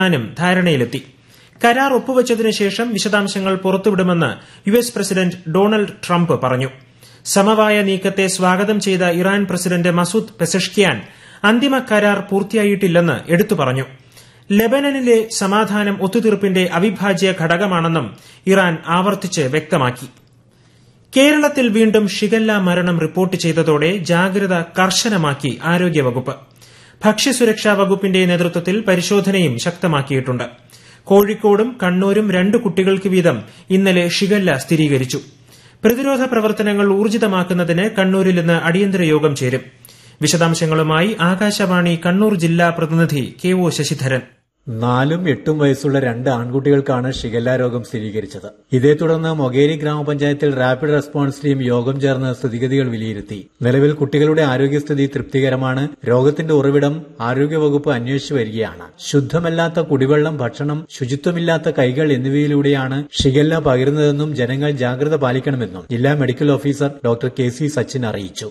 ാനും ധാരണയിലെത്തി കരാർ ഒപ്പുവച്ചതിനു ശേഷം വിശദാംശങ്ങൾ പുറത്തുവിടുമെന്ന് U S president Donald Trump പറഞ്ഞു സമവായ നീക്കത്തെ സ്വാഗതം ചെയ്ത ഇറാൻ പ്രസിഡന്റ് മസൂദ് പെസഷ്കിയാൻ അന്തിമ കരാർ പൂർത്തിയായിട്ടില്ലെന്ന് എടുത്തു പറഞ്ഞു ലെബനനിലെ സമാധാനം ഒത്തുതീർപ്പിന്റെ അവിഭാജ്യ ഘടകമാണെന്നും ഇറാൻ ആവർത്തിച്ച് വ്യക്തമാക്കി കേരളത്തിൽ വീണ്ടും ഷിഗല്ല മരണം റിപ്പോർട്ട് ചെയ്തതോടെ ജാഗ്രത കർശനമാക്കി ആരോഗ്യവകുപ്പ് ഭക്ഷ്യസുരക്ഷാ വകുപ്പിന്റെ നേതൃത്വത്തിൽ പരിശോധനയും ശക്തമാക്കിയിട്ടുണ്ട് കോഴിക്കോടും കണ്ണൂരും രണ്ട് കുട്ടികൾക്ക് വീതം ഇന്നലെ ഷിഗല്ല സ്ഥിരീകരിച്ചു പ്രതിരോധ പ്രവർത്തനങ്ങൾ ഊർജിതമാക്കുന്നതിന് കണ്ണൂരിൽ ഇന്ന് അടിയന്തര യോഗം ചേരും വിശദാംശങ്ങളുമായി ആകാശവാണി കണ്ണൂർ ജില്ലാ പ്രതിനിധി കെ ഒ ശശിധരൻ നാലും എട്ടും വയസ്സുള്ള രണ്ട് ആൺകുട്ടികൾക്കാണ് ഷിഗല്ല രോഗം സ്ഥിരീകരിച്ചത് ഇതേ തുടർന്ന് മൊകേരി ഗ്രാമപഞ്ചായത്തിൽ റാപ്പിഡ് റെസ്പോൺസ് ടീം യോഗം ചേർന്ന് സ്ഥിതിഗതികൾ വിലയിരുത്തി നിലവിൽ കുട്ടികളുടെ ആരോഗ്യസ്ഥിതി തൃപ്തികരമാണ് രോഗത്തിന്റെ ഉറവിടം ആരോഗ്യവകുപ്പ് അന്വേഷിച്ചു വരികയാണ് ശുദ്ധമല്ലാത്ത കുടിവെള്ളം ഭക്ഷണം ശുചിത്വമില്ലാത്ത കൈകൾ എന്നിവയിലൂടെയാണ് ഷിഗല്ല പകരുന്നതെന്നും ജനങ്ങൾ ജാഗ്രത പാലിക്കണമെന്നും ജില്ലാ medical officer doctor K C Sachin അറിയിച്ചു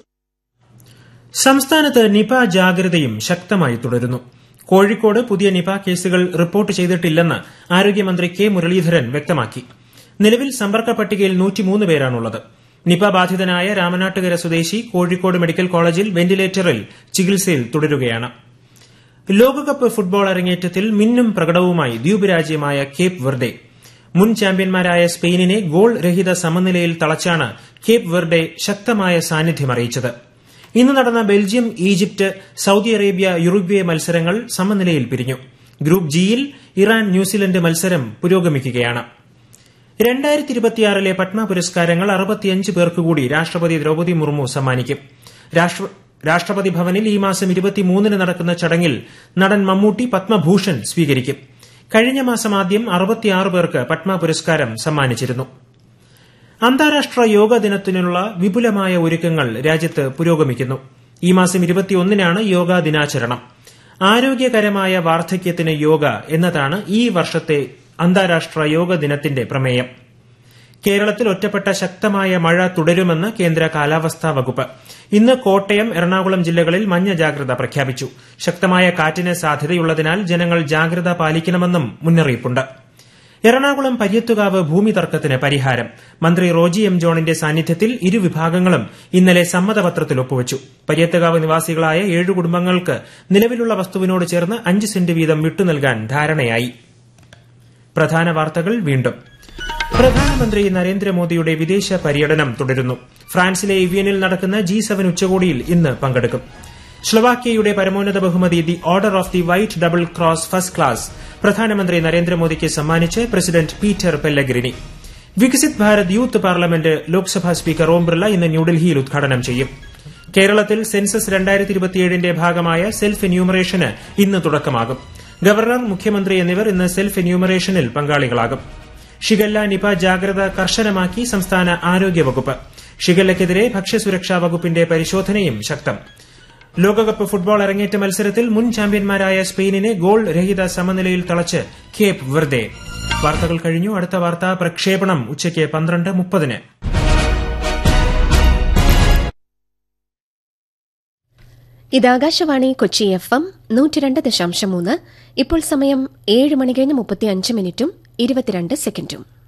സംസ്ഥാനത്ത് നിപ ജാഗ്രതയും ശക്തമായി തുടരുന്നു കോഴിക്കോട് പുതിയ നിപ കേസുകൾ റിപ്പോർട്ട് ചെയ്തിട്ടില്ലെന്ന് ആരോഗ്യമന്ത്രി കെ മുരളീധരൻ വ്യക്തമാക്കി നിലവിൽ സമ്പർക്ക പട്ടികയിൽ നൂറ്റിമൂന്ന് പേരാണുള്ളത് നിപ ബാധിതനായ രാമനാട്ടുകര സ്വദേശി കോഴിക്കോട് മെഡിക്കൽ കോളേജിൽ വെന്റിലേറ്ററിൽ ചികിത്സയിൽ തുടരുകയാണ് ലോകകപ്പ് ഫുട്ബോൾ അരങ്ങേറ്റത്തിൽ മിന്നും പ്രകടവുമായി ദ്വീപ് രാജ്യമായ കേപ്പ് വെർഡെ മുൻ ചാമ്പ്യന്മാരായ സ്പെയിനിനെ ഗോൾ രഹിത സമനിലയിൽ തളച്ചാണ് കേപ്പ് വെർഡെ ശക്തമായ സാന്നിധ്യം അറിയിച്ചത് ഇന്ന് നടന്ന Belgium Egypt Saudi Arabia Uruguay മത്സരങ്ങൾ സമനിലയിൽ പിരിഞ്ഞു ഗ്രൂപ്പ് ജിയിൽ ഇറാൻ ന്യൂസിലൻഡ് മത്സരം പുരോഗമിക്കുകയാണ് രണ്ടായിരത്തി ഇരുപത്തിയാറിലെ പത്മ പുരസ്കാരങ്ങൾ അറുപത്തിയഞ്ച് പേർക്ക് കൂടി രാഷ്ട്രപതി ദ്രൌപദി മുർമു സമ്മാനിക്കും രാഷ്ട്രപതി ഭവനിൽ ഈ മാസം ഇരുപത്തിമൂന്നിന് നടക്കുന്ന ചടങ്ങിൽ നടൻ മമ്മൂട്ടി പത്മഭൂഷൺ സ്വീകരിക്കും കഴിഞ്ഞ മാസം ആദ്യം അറുപത്തിയാറ് പേർക്ക് പത്മ പുരസ്കാരം സമ്മാനിച്ചിരുന്നു അന്താരാഷ്ട്ര യോഗ ദിനത്തിനുള്ള വിപുലമായ ഒരുക്കങ്ങൾ രാജ്യത്ത് പുരോഗമിക്കുന്നു ഈ മാസം ഇരുപത്തിയൊന്നിനാണ് യോഗാ ദിനാചരണം ആരോഗ്യകരമായ വാർദ്ധക്യത്തിന് യോഗ എന്നതാണ് ഈ വർഷത്തെ അന്താരാഷ്ട്ര യോഗ ദിനത്തിന്റെ പ്രമേയം കേരളത്തിൽ ഒറ്റപ്പെട്ട ശക്തമായ മഴ തുടരുമെന്ന് കേന്ദ്ര കാലാവസ്ഥാ വകുപ്പ് ഇന്ന് കോട്ടയം എറണാകുളം ജില്ലകളിൽ മഞ്ഞ ജാഗ്രത പ്രഖ്യാപിച്ചു ശക്തമായ കാറ്റിന് സാധ്യതയുള്ളതിനാൽ ജനങ്ങൾ ജാഗ്രത പാലിക്കണമെന്നും മുന്നറിയിപ്പുണ്ട് എറണാകുളം പര്യത്തുകാവ് ഭൂമി തർക്കത്തിന് പരിഹാരം മന്ത്രി റോജി എം ജോണിന്റെ സാന്നിധ്യത്തിൽ ഇരുവിഭാഗങ്ങളും ഇന്നലെ സമ്മതപത്രത്തിൽ ഒപ്പുവച്ചു പര്യത്തുകാവ് നിവാസികളായ ഏഴു കുടുംബങ്ങൾക്ക് നിലവിലുള്ള വസ്തുവിനോട് ചേർന്ന് അഞ്ച് സെന്റ് വീതം വിട്ടുനൽകാൻ ധാരണയായി പ്രധാന വാർത്തകൾ വീണ്ടും പ്രധാനമന്ത്രി നരേന്ദ്രമോദിയുടെ വിദേശ പര്യടനം തുടരുന്നു ഫ്രാൻസിലെ ഇവിയനിൽ നടക്കുന്ന ജി സെവൻ ഉച്ചകോടിയിൽ ഇന്ന് പങ്കെടുക്കും സ്ലൊവാക്യയുടെ പരമോന്നത ബഹുമതി the Order of the White Double Cross first class പ്രധാനമന്ത്രി നരേന്ദ്രമോദിക്ക് സമ്മാനിച്ച് president Peter Pellegrini Viksit Bharat youth parliament Lok Sabha speaker Om Birla ഇന്ന് ന്യൂഡൽഹിയിൽ ഉദ്ഘാടനം ചെയ്യും കേരളത്തിൽ സെൻസസ് രണ്ടായിരത്തി ഇരുപത്തിയേഴിന്റെ ഭാഗമായ സെൽഫ് എന്യൂമറേഷന് ഇന്ന് തുടക്കമാകും ഗവർണർ മുഖ്യമന്ത്രി എന്നിവർ ഇന്ന് സെൽഫ് എന്യൂമറേഷനിൽ പങ്കാളികളാകും ഷിഗല്ല നിപ ജാഗ്രത കർശനമാക്കി സംസ്ഥാന ആരോഗ്യവകുപ്പ് ഷിഗല്ലയ്ക്കെതിരെ ഭക്ഷ്യസുരക്ഷാ വകുപ്പിന്റെ പരിശോധനയും ശക്തം ലോകകപ്പ് ഫുട്ബോൾ അരങ്ങേറ്റ മത്സരത്തിൽ മുൻ ചാമ്പ്യന്മാരായ സ്പെയിനിനെ ഗോൾ രഹിത സമനിലയിൽ തളച്ച് കേപ്പ് വെർദെ വാർത്തകൾ കഴിഞ്ഞു അടുത്ത വാർത്താ പ്രക്ഷേപണം ഉച്ചയ്ക്ക് പന്ത്രണ്ട് മുപ്പതിന് ഇത് ആകാശവാണി കൊച്ചി എഫ് എം നൂറ്റിരണ്ട് ദശാംശം മൂന്ന് ഇപ്പോൾ സമയം ഏഴ് മണി കഴിഞ്ഞ് മുപ്പത്തി അഞ്ച് മിനിറ്റും ഇരുപത്തിരണ്ട് സെക്കൻഡും